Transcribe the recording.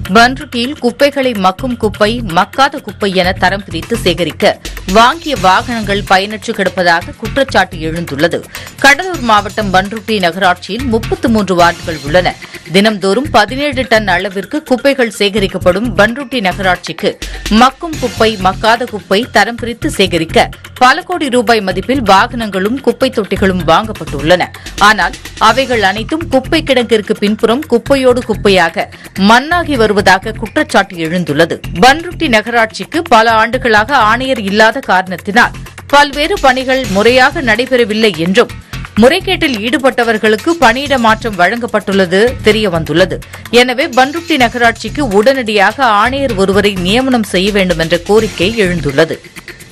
பன்ருட்டியில் குப்பைகளை மக்கும் குப்பை மக்காத குப்பை என தரம் பிரித்து சேகரிக்க வாங்கிய வாகனங்கள் பயனற்று கிடப்பதாக குற்றச்சாட்டு எழுந்துள்ளது கடலூர் மாவட்டம் பன்ருட்டி நகராட்சியில் முப்பத்து மூன்று வார்டுகள் உள்ளன தினம்தோறும் பதினேழு டன் அளவிற்கு குப்பைகள் சேகரிக்கப்படும் பன்ருட்டி நகராட்சிக்கு மக்கும் குப்பை மக்காத குப்பை தரம் பிரித்து சேகரிக்க பல கோடி ரூபாய் மதிப்பில் வாகனங்களும் குப்பை தொட்டிகளும் வாங்கப்பட்டுள்ளன ஆனால் அவைகள் அனைத்தும் குப்பை கிடங்கிற்கு பின்புறம் குப்பையோடு குப்பையாக மண்ணாகி வருவதாக குற்றச்சாட்டு எழுந்துள்ளது பன்ருட்டி நகராட்சிக்கு பல ஆண்டுகளாக ஆணையர் இல்லாத காரணத்தினால் பல்வேறு பணிகள் முறையாக நடைபெறவில்லை என்றும் முறைகேட்டில் ஈடுபட்டவர்களுக்கு பணியிட மாற்றம் வழங்கப்பட்டுள்ளது தெரியவந்துள்ளது எனவே பன்ருட்டி நகராட்சிக்கு உடனடியாக ஆணையர் ஒருவரை நியமனம் செய்ய வேண்டும் என்ற கோரிக்கை எழுந்துள்ளது